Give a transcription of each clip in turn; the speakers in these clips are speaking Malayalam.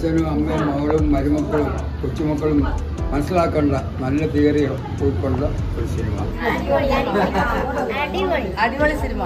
അച്ഛനും അമ്മയും മകളും മരുമക്കളും കൊച്ചുമക്കളും മനസ്സിലാക്കേണ്ട നല്ല തിയറികൾ ഉൾക്കൊണ്ട ഒരു സിനിമ അടിപൊളി സിനിമ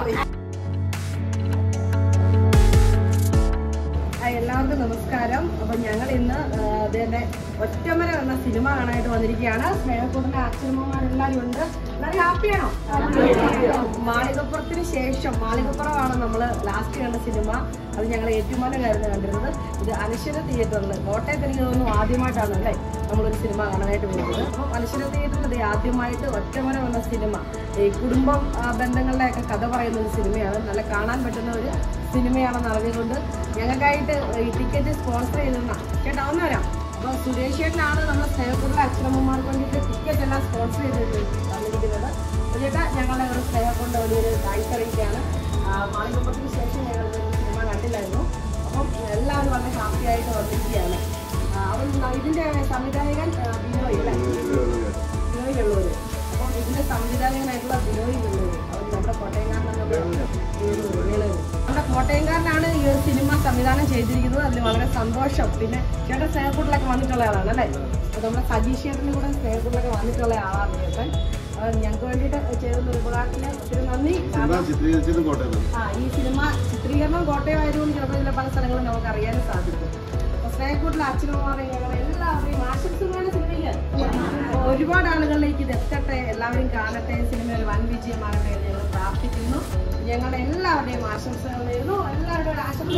ആ, എല്ലാവർക്കും നമസ്കാരം അപ്പൊ ഞങ്ങൾ ഇന്ന് അതിന്റെ ഒറ്റമര എന്ന സിനിമ കാണാനായിട്ട് വന്നിരിക്കുകയാണ് സ്നേഹക്കൂടിന്റെ അച്ഛനമ്മമാരെല്ലാവരും ഉണ്ട് എല്ലാവരും ഹാപ്പിയാണോ മാളികപ്പുറത്തിന് ശേഷം മാളികപ്പുറമാണ് നമ്മൾ ലാസ്റ്റ് കണ്ട സിനിമ അത് ഞങ്ങൾ ഏറ്റുമാനകായിരുന്നു കണ്ടിരുന്നത് ഇത് അനശ്വര തിയേറ്ററിൽ കോട്ടയത്ത് എനിക്ക് തോന്നുന്നു ആദ്യമായിട്ടാണ് അല്ലേ നമ്മളൊരു സിനിമ കാണാനായിട്ട് പോകുന്നത് അപ്പം അനശ്വര തിയേറ്ററിൽ ഇത് ആദ്യമായിട്ട് ഒറ്റമര എന്ന സിനിമ ഈ കുടുംബം ആ, ബന്ധങ്ങളുടെയൊക്കെ കഥ പറയുന്ന ഒരു സിനിമയാണ് നല്ല കാണാൻ പറ്റുന്ന ഒരു സിനിമയാണെന്ന് അറിഞ്ഞുകൊണ്ട് ഞങ്ങൾക്കായിട്ട് ഈ ടിക്കറ്റ് സ്പോൺസർ ചെയ്തിരുന്ന ചേട്ടാ ഒന്ന് വരാം അപ്പോൾ സുരേഷ് ചേട്ടനാണ് നമ്മുടെ സ്നേഹക്കൂടിലെ അച്ഛനമ്മമാർക്ക് വേണ്ടിയിട്ട് ടിക്കറ്റ് എല്ലാം സ്പോൺസർ ചെയ്ത് തന്നിരിക്കുന്നത് അപ്പോൾ ചേട്ടാ ഞങ്ങളുടെ ഒരു സ്നേഹക്കൊണ്ട് വലിയൊരു താഴ്ച അറിയിക്കുകയാണ് മാളികപ്പുറത്തിന് ശേഷം ഞങ്ങൾ ഒരു സിനിമ കണ്ടില്ലായിരുന്നു അപ്പം എല്ലാവരും വളരെ ഹാപ്പി ആയിട്ട് വന്നിരിക്കുകയാണ് ആ, അപ്പം ഇതിൻ്റെ സംവിധായകൻ ആ, ബിനോയ് അല്ലേ ബിനോയ് വെള്ളൂർ അപ്പം ഇതിന്റെ സംവിധായകനായിട്ടുള്ള ബിനോയ് വെള്ളൂർ അവർ നമ്മുടെ കോട്ടയംകാരനാണ് വേളൂർ നമ്മുടെ കോട്ടയംകാരനാണ് ഈ ഒരു സിനിമ സംവിധാനം ചെയ്തിരിക്കുന്നത് അതിൽ വളരെ സന്തോഷം പിന്നെ ചേട്ടൻ സ്നേഹക്കൂട്ടിലൊക്കെ വന്നിട്ടുള്ള ആളാണ് അല്ലേ അപ്പോൾ നമ്മുടെ സജീഷ് ചേട്ടനും കൂടെ സ്നേഹക്കൂട്ടിലൊക്കെ വന്നിട്ടുള്ള ആളാണ് ചേട്ടൻ അപ്പോൾ ഞങ്ങൾക്ക് വേണ്ടിയിട്ട് ചെയ്ത ഒരു ഉപകാരത്തിന് ഒത്തിരി നന്ദി കാരണം ചിത്രീകരിച്ചതും കോട്ടയം ആ ഈ സിനിമ ചിത്രീകരണം കോട്ടയം ആയതുകൊണ്ട് ചിലപ്പോൾ ഇതിലെ പല സ്ഥലങ്ങളും നമുക്ക് അറിയാനും സാധിക്കും അപ്പൊ സ്നേഹക്കൂട്ടിലെ അച്ഛനമ്മമാരെ ഞങ്ങൾ എല്ലാവരെയും ആശംസകളാണ് സിനിമയ്ക്ക് ഒരുപാട് ആളുകളിലേക്ക് ഇത് എത്തട്ടെ എല്ലാവരും കാണട്ടെ സിനിമ ഒരു വൻ വിജയമാകട്ടെ എന്ന് ഞങ്ങൾ പ്രാർത്ഥിക്കുന്നു ഞങ്ങളുടെ എല്ലാവരുടെയും ആശംസകൾ നേരുന്നു എല്ലാവരുടെയും ഒരു ആശംസ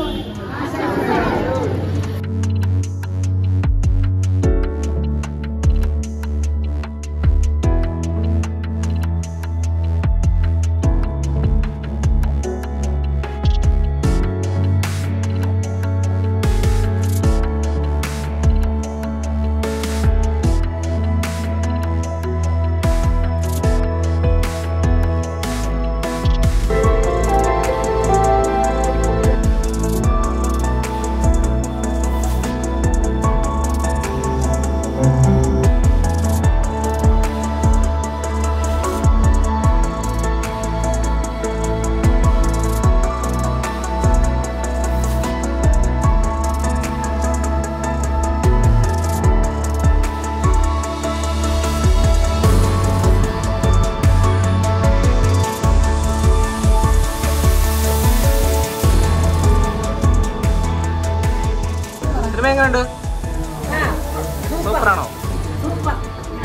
സിനിമ എങ്ങനെയുണ്ട് സൂപ്പറാണോ സൂപ്പർ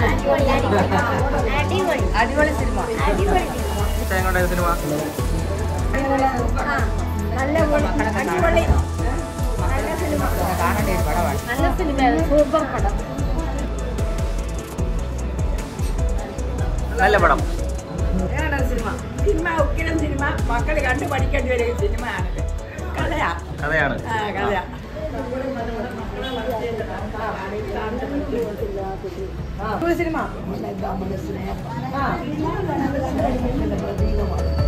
അടിപൊളി സിനിമ എങ്ങനെയുണ്ടായിരുന്നു സിനിമ നല്ല അടിപൊളി നല്ല സിനിമ കാണേണ്ട ഒരു പടമാണ് നല്ല സിനിമയാണ് സൂപ്പർ പടം നല്ല പടം ഏതാണ് സിനിമ സിനിമ ഉക്കിരം സിനിമ മക്കൾ കണ്ടു പഠിക്കേണ്ട ഒരു സിനിമയാണിത് കഥയാ കഥയാണ് ആ കഥയാ ഒരു സിനിമ ആ